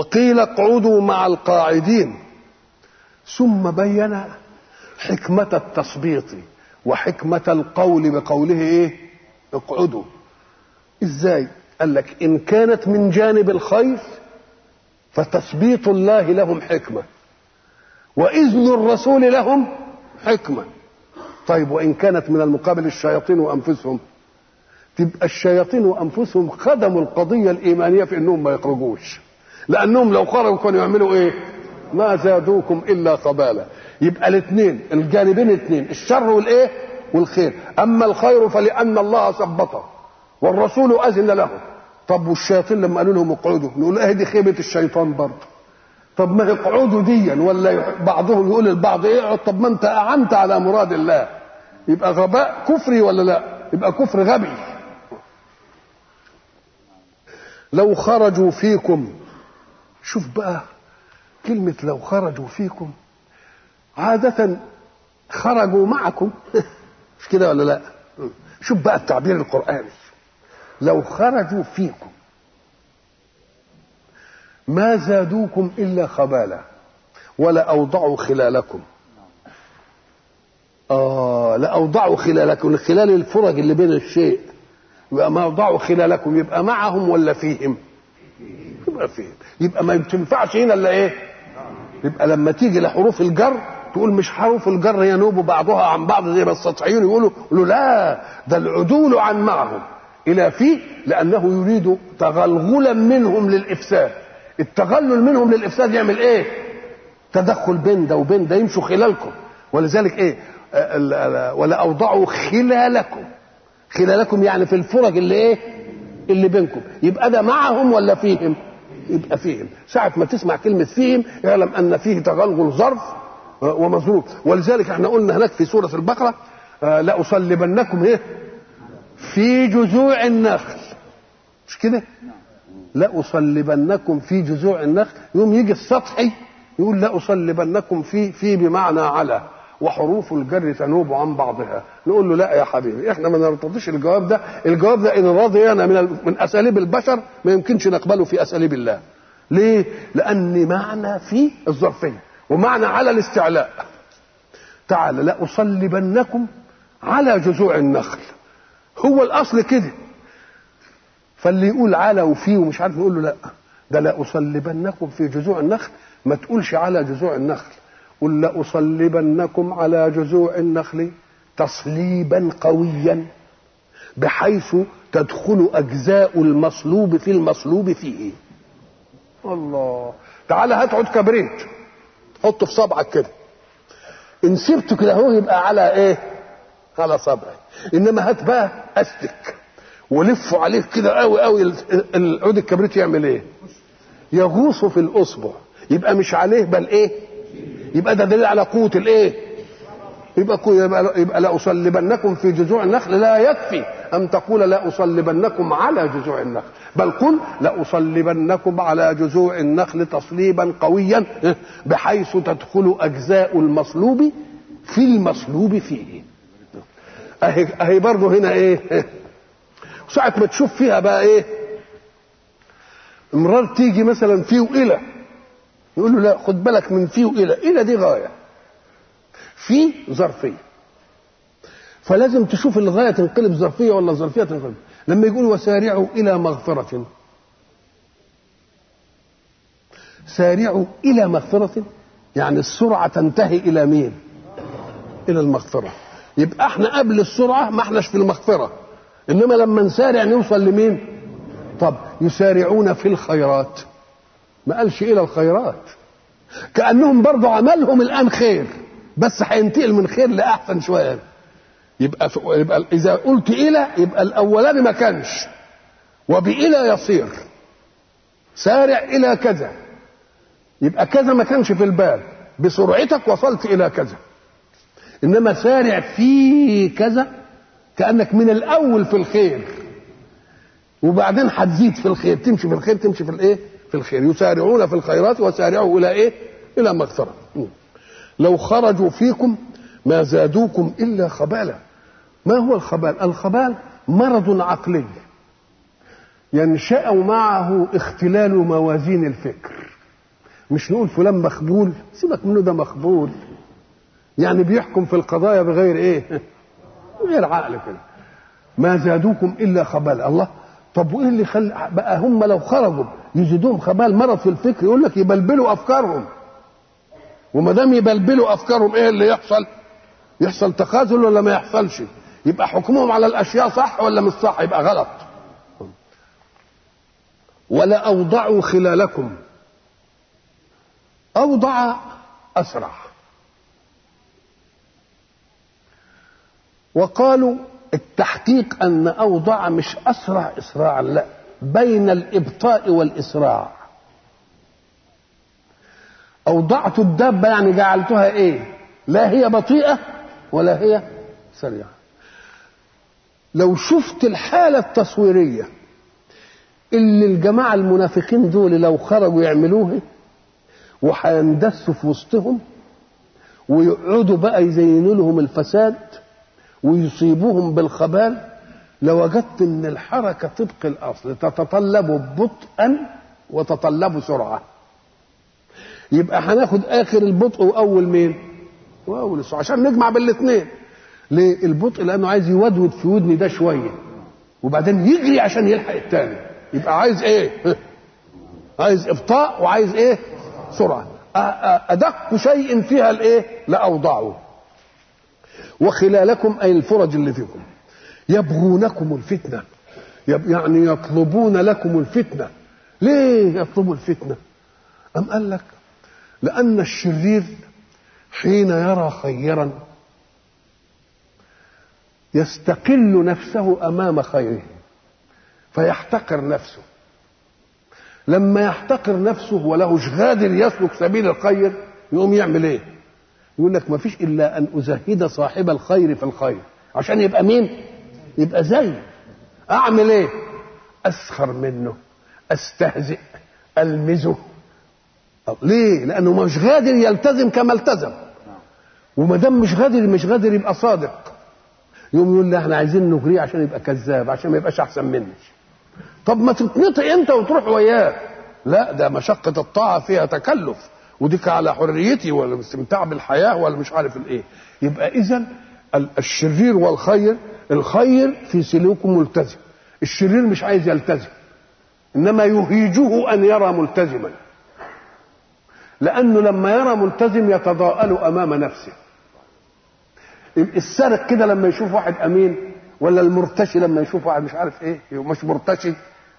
وقيل اقعدوا مع القاعدين ثم بين حكمة التثبيط وحكمة القول بقوله ايه اقعدوا ازاي قال لك ان كانت من جانب الخير فتثبيط الله لهم حكمة وإذن الرسول لهم حكمة طيب وإن كانت من المقابل الشياطين وأنفسهم تبقى الشياطين وأنفسهم خدموا القضية الإيمانية في أنهم ما يخرجوش لأنهم لو خرجوا كانوا يعملوا إيه ما زادوكم إلا خبالا يبقى الاثنين الجانبين الاثنين الشر والإيه والخير أما الخير فلأن الله ثبته والرسول أذن له طب والشياطين لما قالوا لهم اقعدوا نقول ايه دي خيبه الشيطان برضه طب ما اقعدوا ديا ولا بعضهم يقول للبعض ايه اقعد طب ما انت اعنت على مراد الله يبقى غباء كفري ولا لا يبقى كفر غبي لو خرجوا فيكم شوف بقى كلمة لو خرجوا فيكم عادة خرجوا معكم مش كده ولا لا شوف بقى التعبير القرآني لو خرجوا فيكم ما زادوكم الا خبالا ولا اوضعوا خلالكم اه لا اوضعوا خلالكم خلال الفرج اللي بين الشيء يبقى ما اوضعوا خلالكم يبقى معهم ولا فيهم يبقى فيهم يبقى ما تنفعش هنا الا ايه يبقى لما تيجي لحروف الجر تقول مش حروف الجر ينوب بعضها عن بعض زي ما السطحيون يقولوا يقولوا لا ده العدول عن معهم الى فيه لانه يريد تغلغلا منهم للافساد التغلل منهم للافساد يعمل ايه تدخل بين ده وبين ده يمشوا خلالكم ولذلك ايه ولا اوضعوا خلالكم خلالكم يعني في الفرج اللي ايه اللي بينكم يبقى ده معهم ولا فيهم يبقى فيهم ساعة ما تسمع كلمة فيهم يعلم أن فيه تغلغل ظرف ومظروف ولذلك احنا قلنا هناك في سورة البقرة لأصلبنكم ايه في جذوع النخل مش كده لأصلبنكم في جذوع النخل يوم يجي السطحي يقول لأصلبنكم في في بمعنى على وحروف الجر تنوب عن بعضها نقول له لا يا حبيبي احنا ما نرتضيش الجواب ده الجواب ده ان رضينا من من اساليب البشر ما يمكنش نقبله في اساليب الله ليه لان معنى في الظرفيه ومعنى على الاستعلاء تعالى لأصلبنكم على جذوع النخل هو الاصل كده فاللي يقول على وفي ومش عارف يقول له لا ده لأصلبنكم في جذوع النخل ما تقولش على جذوع النخل قل لأصلبنكم على جذوع النخل تصليبا قويا بحيث تدخل أجزاء المصلوب في المصلوب فيه الله تعالى هات عود كبريت حطه في صبعك كده ان سبته كده هو يبقى على ايه على صبعك انما هات بقى استك ولفه عليه كده قوي قوي العود الكبريت يعمل ايه يغوص في الاصبع يبقى مش عليه بل ايه يبقى ده دليل على قوه الايه يبقى يبقى, يبقى لا اصلبنكم في جذوع النخل لا يكفي ان تقول لا اصلبنكم على جذوع النخل بل قل لا اصلبنكم على جذوع النخل تصليبا قويا بحيث تدخل اجزاء المصلوب في المصلوب فيه اهي اهي برضه هنا ايه ساعة ما تشوف فيها بقى ايه مرار تيجي مثلا فيه إلى يقول له لا خد بالك من فيه إلى إلى دي غاية في ظرفية فلازم تشوف الغاية تنقلب ظرفية ولا ظرفية تنقلب لما يقول وسارعوا إلى مغفرة سارعوا إلى مغفرة يعني السرعة تنتهي إلى مين إلى المغفرة يبقى احنا قبل السرعة ما احناش في المغفرة إنما لما نسارع نوصل لمين طب يسارعون في الخيرات ما قالش إلى الخيرات كأنهم برضو عملهم الآن خير بس هينتقل من خير لأحسن شوية يبقى ف... يبقى إذا قلت إلى يبقى الأولاني ما كانش وبإلى يصير سارع إلى كذا يبقى كذا ما كانش في البال بسرعتك وصلت إلى كذا إنما سارع في كذا كأنك من الأول في الخير وبعدين هتزيد في الخير تمشي في الخير تمشي في الايه في الخير يسارعون في الخيرات وسارعوا الى ايه الى مغفره لو خرجوا فيكم ما زادوكم الا خبالا ما هو الخبال الخبال مرض عقلي ينشا معه اختلال موازين الفكر مش نقول فلان مخبول سيبك منه ده مخبول يعني بيحكم في القضايا بغير ايه غير عقل كده ما زادوكم الا خبال الله طب وايه اللي خل بقى هم لو خرجوا يزيدوهم خبال مرض في الفكر يقول لك يبلبلوا افكارهم وما دام يبلبلوا افكارهم ايه اللي يحصل يحصل تخاذل ولا ما يحصلش يبقى حكمهم على الاشياء صح ولا مش صح يبقى غلط ولا اوضعوا خلالكم اوضع اسرع وقالوا التحقيق ان اوضع مش اسرع اسراعا لا بين الابطاء والاسراع اوضعت الدابه يعني جعلتها ايه لا هي بطيئه ولا هي سريعه لو شفت الحاله التصويريه اللي الجماعه المنافقين دول لو خرجوا يعملوها وهيندسوا في وسطهم ويقعدوا بقى يزينوا لهم الفساد ويصيبوهم بالخبال لوجدت ان الحركه طبق الاصل تتطلب بطئا وتطلب سرعه يبقى هناخد اخر البطء واول مين واول السرعه عشان نجمع بالاثنين ليه البطء لانه عايز يودود في ودني ده شويه وبعدين يجري عشان يلحق الثاني يبقى عايز ايه عايز ابطاء وعايز ايه سرعه ادق شيء فيها الايه لاوضعه وخلالكم اي الفرج اللي فيكم يبغونكم الفتنه يعني يطلبون لكم الفتنه ليه يطلبوا الفتنه ام قال لك لان الشرير حين يرى خيرا يستقل نفسه امام خيره فيحتقر نفسه لما يحتقر نفسه ولهش غادر يسلك سبيل الخير يقوم يعمل ايه يقول لك ما فيش الا ان ازهد صاحب الخير في الخير عشان يبقى مين يبقى زي اعمل ايه اسخر منه استهزئ المزه ليه لانه مش قادر يلتزم كما التزم وما دام مش قادر مش قادر يبقى صادق يوم يقول لي احنا عايزين نجريه عشان يبقى كذاب عشان ما يبقاش احسن مني طب ما تتنطق انت وتروح وياه لا ده مشقة الطاعة فيها تكلف وديك على حريتي ولا استمتاع بالحياة ولا مش عارف الايه يبقى اذا الشرير والخير الخير في سلوكه ملتزم الشرير مش عايز يلتزم انما يهيجه ان يرى ملتزما لانه لما يرى ملتزم يتضاءل امام نفسه السارق كده لما يشوف واحد امين ولا المرتشي لما يشوف واحد مش عارف ايه مش مرتشي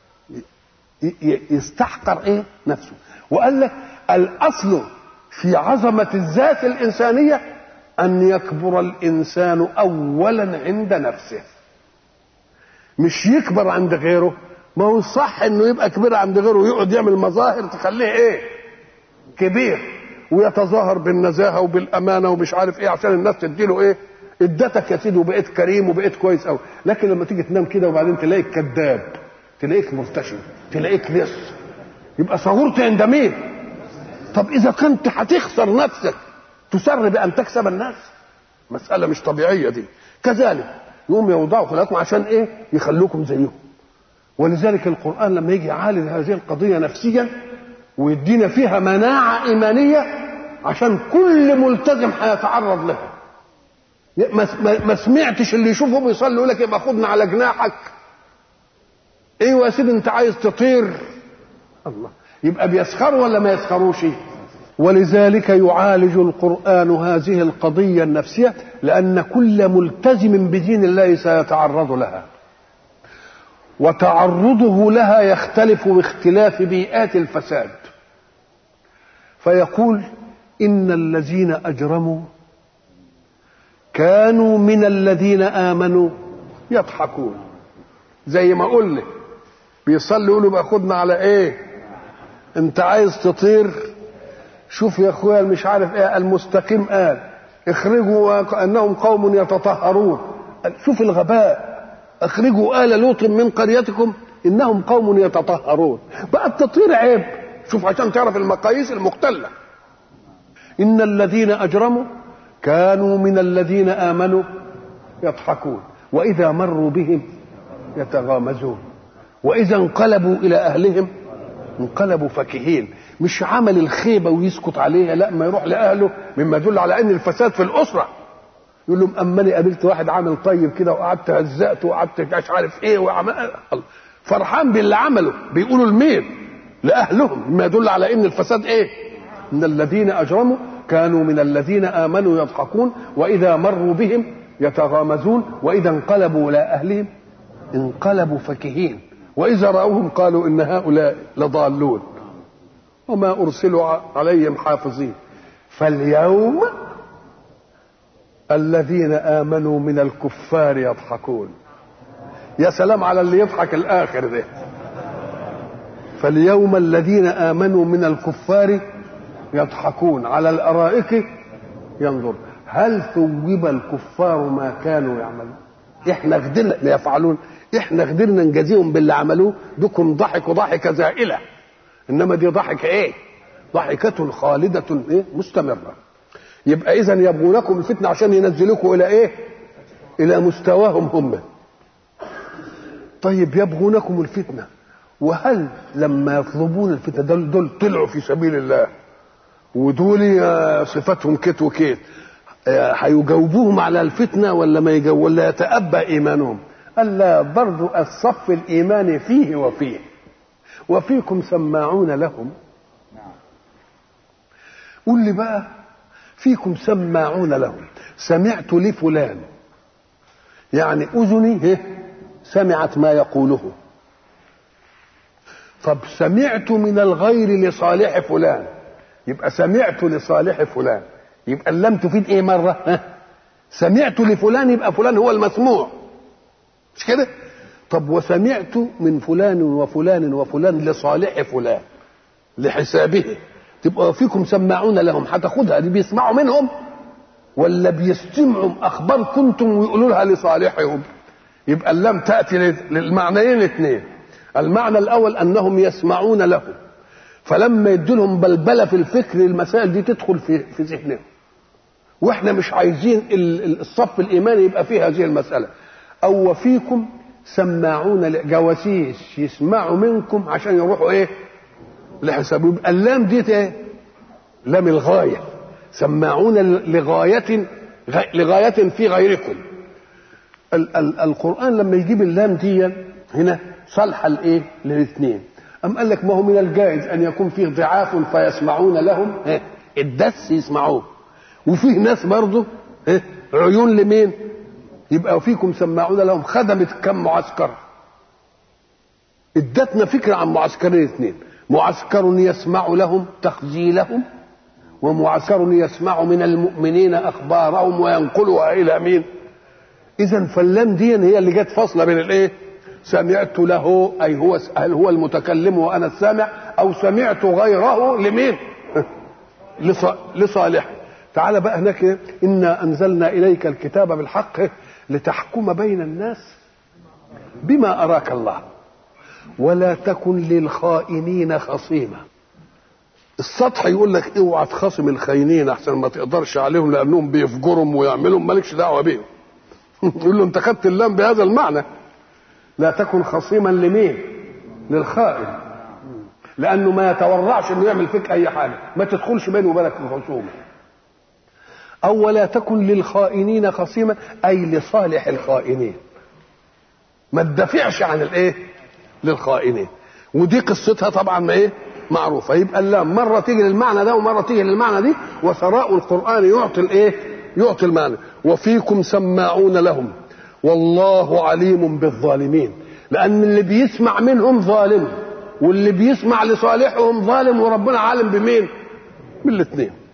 يستحقر ايه نفسه وقال لك الاصل في عظمه الذات الانسانيه ان يكبر الانسان اولا عند نفسه مش يكبر عند غيره ما هو صح انه يبقى كبير عند غيره ويقعد يعمل مظاهر تخليه ايه كبير ويتظاهر بالنزاهه وبالامانه ومش عارف ايه عشان الناس تديله ايه ادتك يا سيدي وبقيت كريم وبقيت كويس قوي لكن لما تيجي تنام كده وبعدين تلاقيك كذاب تلاقيك مرتشي تلاقيك لص يبقى صغرت عند مين طب اذا كنت هتخسر نفسك تسر بان تكسب الناس مساله مش طبيعيه دي كذلك يقوم يوضعوا خلقكم عشان ايه يخلوكم زيهم ولذلك القران لما يجي يعالج هذه القضيه نفسيا ويدينا فيها مناعه ايمانيه عشان كل ملتزم هيتعرض لها ما سمعتش اللي يشوفه بيصلي يقول لك يبقى خدنا على جناحك ايوه يا سيدي انت عايز تطير الله يبقى بيسخروا ولا ما يسخروش ولذلك يعالج القرآن هذه القضية النفسية لأن كل ملتزم بدين الله سيتعرض لها وتعرضه لها يختلف باختلاف بيئات الفساد فيقول إن الذين أجرموا كانوا من الذين آمنوا يضحكون زي ما قلنا بيصلي يقولوا بقى خدنا على ايه انت عايز تطير شوف يا اخويا مش عارف ايه المستقيم قال اخرجوا انهم قوم يتطهرون شوف الغباء اخرجوا ال لوط من قريتكم انهم قوم يتطهرون بقى التطهير عيب شوف عشان تعرف المقاييس المختله ان الذين اجرموا كانوا من الذين امنوا يضحكون واذا مروا بهم يتغامزون واذا انقلبوا الى اهلهم انقلبوا فكهين مش عمل الخيبه ويسكت عليها لا ما يروح لاهله مما يدل على ان الفساد في الاسره يقول لهم اما انا قابلت واحد عامل طيب كده وقعدت هزقته وقعدت مش عارف ايه وعمل فرحان باللي عمله بيقولوا لمين؟ لاهلهم مما يدل على ان الفساد ايه؟ ان الذين اجرموا كانوا من الذين امنوا يضحكون واذا مروا بهم يتغامزون واذا انقلبوا الى اهلهم انقلبوا فكهين واذا راوهم قالوا ان هؤلاء لضالون وما ارسلوا عليهم حافظين فاليوم الذين امنوا من الكفار يضحكون يا سلام على اللي يضحك الاخر ده فاليوم الذين امنوا من الكفار يضحكون على الارائك ينظر هل ثوب الكفار ما كانوا يعملون احنا قدرنا يفعلون احنا قدرنا نجازيهم باللي عملوه دكم ضحكوا ضحكه زائله انما دي ضحك ايه ضحكة خالدة ايه مستمرة يبقى اذا يبغونكم الفتنة عشان ينزلوكم الى ايه الى مستواهم هم طيب يبغونكم الفتنة وهل لما يطلبون الفتنة دول, دول طلعوا في سبيل الله ودول صفاتهم كت وكيت هيجاوبوهم على الفتنة ولا ما يجاوب ولا يتأبى إيمانهم قال لا برضو الصف الإيماني فيه وفيه وفيكم سماعون لهم قول لي بقى فيكم سماعون لهم سمعت لفلان يعني اذني سمعت ما يقوله طب سمعت من الغير لصالح فلان يبقى سمعت لصالح فلان يبقى اللم تفيد ايه مره سمعت لفلان يبقى فلان هو المسموع مش كده طب وسمعت من فلان وفلان وفلان لصالح فلان لحسابه تبقى فيكم سماعون لهم هتاخدها دي بيسمعوا منهم ولا بيستمعوا اخبار كنتم ويقولوا لها لصالحهم يبقى اللام تاتي للمعنيين الاثنين المعنى الاول انهم يسمعون له فلما يدوا لهم بلبله في الفكر المسائل دي تدخل في في ذهنهم واحنا مش عايزين الصف الايماني يبقى فيه هذه المساله او وفيكم سماعون جواسيس يسمعوا منكم عشان يروحوا ايه لحساب يبقى اللام دي ايه لام الغايه سماعون لغايه لغايه في غيركم ال ال القران لما يجيب اللام دي هنا صالحه لايه للاثنين أم قال لك ما هو من الجائز أن يكون فيه ضعاف فيسمعون لهم الدس يسمعوه وفيه ناس برضه عيون لمين يبقى فيكم سماعون لهم خدمت كم معسكر ادتنا فكرة عن معسكرين اثنين معسكر يسمع لهم تخجيلهم ومعسكر يسمع من المؤمنين اخبارهم وينقلها الى مين اذا فاللام دي هي اللي جت فاصله بين الايه سمعت له اي هو هل هو المتكلم وانا السامع او سمعت غيره لمين لصالح تعال بقى هناك انا انزلنا اليك الكتاب بالحق لتحكم بين الناس بما اراك الله ولا تكن للخائنين خصيما السطح يقول لك اوعى تخاصم الخاينين احسن ما تقدرش عليهم لانهم بيفجرهم ويعملهم مالكش دعوه بيهم يقول له انت خدت اللام بهذا المعنى لا تكن خصيما لمين للخائن لانه ما يتورعش انه يعمل فيك اي حاجه ما تدخلش بينه وبينك الخصومه او ولا تكن للخائنين خصيما اي لصالح الخائنين ما تدافعش عن الايه للخائنين ودي قصتها طبعا ما ايه معروفه يبقى اللام مره تيجي للمعنى ده ومره تيجي للمعنى دي وثراء القران يعطي الايه يعطي المعنى وفيكم سماعون لهم والله عليم بالظالمين لان اللي بيسمع منهم ظالم واللي بيسمع لصالحهم ظالم وربنا عالم بمين بالاثنين